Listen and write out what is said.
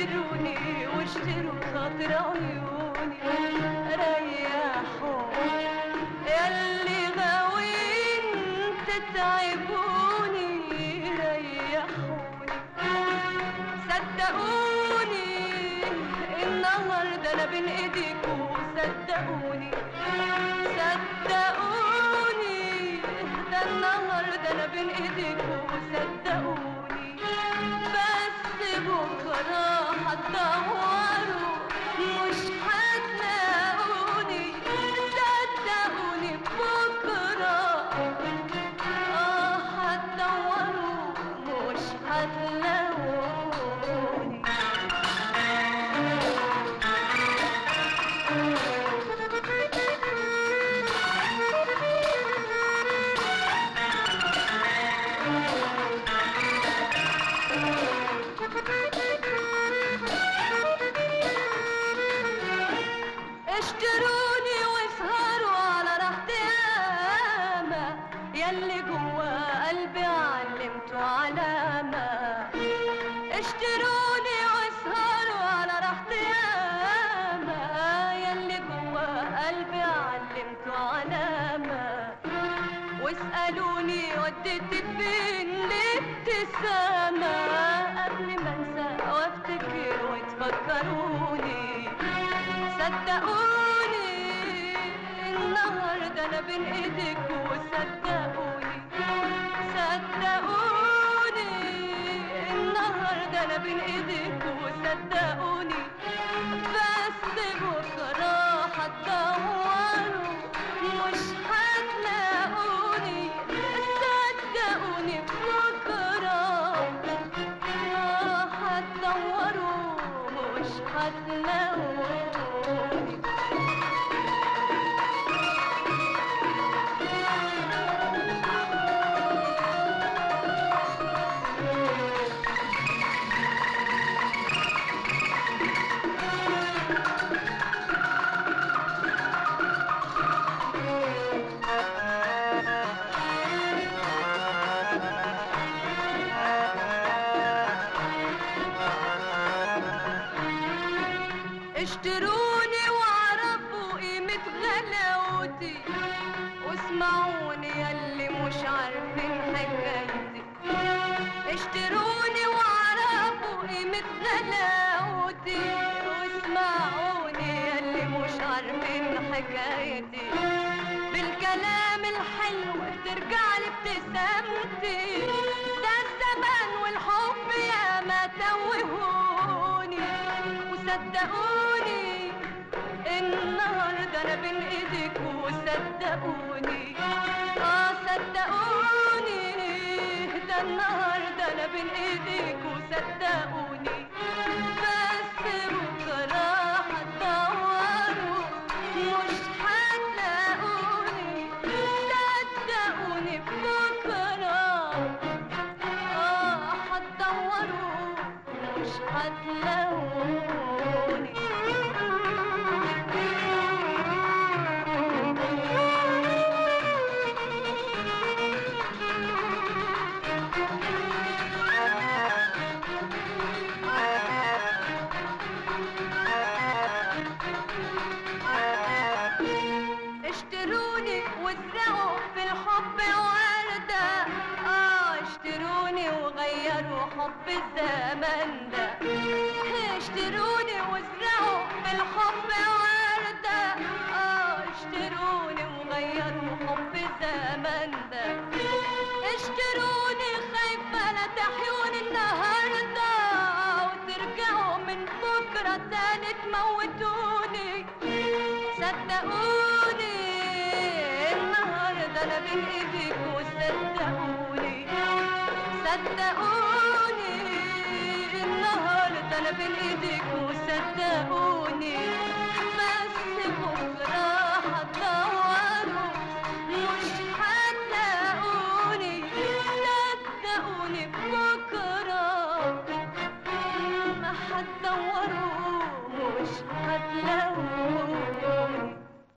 اشتروني واشتروا خاطر عيوني ريحوا ياللي غاوين تتعبوني ريحوني صدقوني النهارده انا بين ايديكوا صدقوني صدقوني ده النهارده انا بين ايديكوا صدقوني بس بكره هتدوروا مش هتلاقوني صدقوني بكره اه هتدوروا مش هتلاقوني اشتروني واسهروا على راحتي ياما ياللي جوا قلبي علمته علامة اشتروني واسهروا على راحتي ياما ياللي جوا قلبي علمته علامة واسألوني وديت فين الابتسامة قبل ما انسى وافتكر وتفكروني صدقوني النهارده انا بين ايدك وصدقوني صدقوني النهارده انا بين ايدك وصدقوني بس بكره هتدوروا مش هتلاقوني صدقوني بكره آه هتدوروا مش هتلاقوني اشتروني واعرفوا قيمة غلاوتي واسمعوني ياللي مش عارفين حكايتي اشتروني واعرفوا قيمة غلاوتي واسمعوني ياللي مش عارفين حكايتي بالكلام الحلو ترجع لي ابتسامتي ده الزمان والحب يا ما توهوني وصدقوني النهارده انا بين ايديك وصدقوني اه صدقوني ده النهارده انا بين ايديك وصدقوني بس بكره هتدوروا مش هتلاقوني صدقوني بكره اه هتدوروا مش هتلاقوني اشتروني وازرعوا في الحب وردة اه اشتروني وغيروا حب الزمن ده اشتروني وازرعوا في الحب وردة اه اشتروني وغيروا حب الزمن ده اشتروني خايفة لا تحيوني النهاردة وترجعوا من بكرة تاني تموتوني صدقوني النهارده انا بين ايديك وصدقوني صدقوني النهارده انا بين ايديك وصدقوني بس بكره هتدوروا مش هتلاقوني صدقوني بكره ما هتدوروا مش هتلاقوني